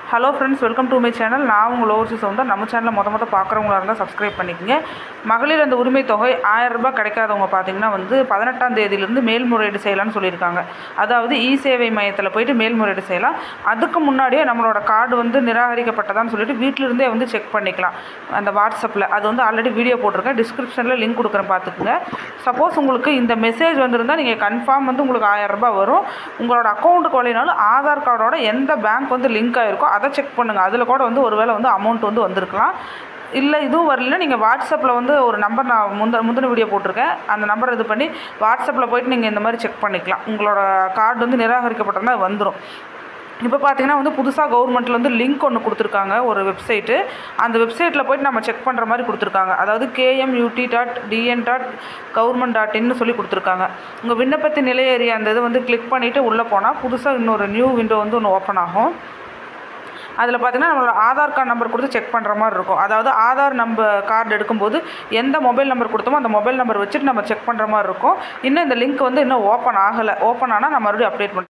hello friends welcome to my channel நான் உங்கள் overseer Soundar நம்ம சேனலில் மொத மொதல் பார்க்குறவங்களா இருந்தால் சப்ஸ்கிரைப் பண்ணிக்கோங்க மகளிர் அந்த உரிமை தொகை ஆயிரம் ரூபாய் கிடைக்காதவங்க பார்த்தீங்கன்னா வந்து பதினெட்டாம் தேதியிலிருந்து மேல்முறையீடு செய்யலாம்னு சொல்லியிருக்காங்க அதாவது இ சேவை மையத்தில் போயிட்டு மேல்முறையீடு செய்யலாம் அதுக்கு முன்னாடியே நம்மளோட கார்டு வந்து நிராகரிக்கப்பட்டதான்னு சொல்லிட்டு வீட்டிலிருந்தே வந்து செக் பண்ணிக்கலாம் அந்த வாட்ஸ்அப்பில் அது வந்து ஆல்ரெடி வீடியோ போட்டிருக்கேன் டிஸ்கிரிப்ஷனில் லிங்க் கொடுக்குறேன் பார்த்துக்குங்க சப்போஸ் உங்களுக்கு இந்த மெசேஜ் வந்திருந்தால் நீங்கள் கன்ஃபார்ம் வந்து உங்களுக்கு ஆயிரம் ரூபாய் வரும் உங்களோட அக்கௌண்ட்டுக்கு வரலைனாலும் ஆதார் கார்டோட எந்த பேங்க் வந்து லிங்க் ஆகிருக்கோ அதை செக் பண்ணுங்கள் அதில் கூட வந்து ஒருவேளை வந்து அமௌண்ட் வந்து வந்திருக்கலாம் இல்லை இதுவும் வரல நீங்கள் வாட்ஸ்அப்பில் வந்து ஒரு நம்பர் நான் முந்த முந்தின வீடியோ போட்டிருக்கேன் அந்த நம்பர் இது பண்ணி வாட்ஸ்அப்பில் போயிட்டு நீங்கள் இந்த மாதிரி செக் பண்ணிக்கலாம் உங்களோட கார்டு வந்து நிராகரிக்கப்பட்டிருந்தா வந்துடும் இப்போ பார்த்தீங்கன்னா வந்து புதுசாக கவர்மெண்ட்டில் வந்து லிங்க் ஒன்று கொடுத்துருக்காங்க ஒரு வெப்சைட்டு அந்த வெப்சைட்டில் போயிட்டு நம்ம செக் பண்ணுற மாதிரி கொடுத்துருக்காங்க அதாவது KMUT dot TN dot government dot இன்னு சொல்லி கொடுத்துருக்காங்க உங்கள் விண்ணப்பத்தின் நிலையேறி அந்த இதை வந்து கிளிக் பண்ணிவிட்டு உள்ளே போனால் புதுசாக இன்னொரு நியூ விண்டோ வந்து ஒன்று ஓப்பன் ஆகும் அதில் பார்த்தீங்கன்னா நம்மளோட ஆதார் கார்டு நம்பர் கொடுத்து செக் பண்ணுற மாதிரி இருக்கும் அதாவது ஆதார் நம்பர் கார்டு எடுக்கும்போது எந்த மொபைல் நம்பர் கொடுத்தோமோ அந்த மொபைல் நம்பர் வச்சுட்டு நம்ம செக் பண்ணுற மாதிரி இருக்கும் இன்னும் இந்த லிங்க் வந்து இன்னும் ஓப்பன் ஆகலை ஓப்பன் ஆனால் நான் மறுபடியும் அப்டேட் பண்ண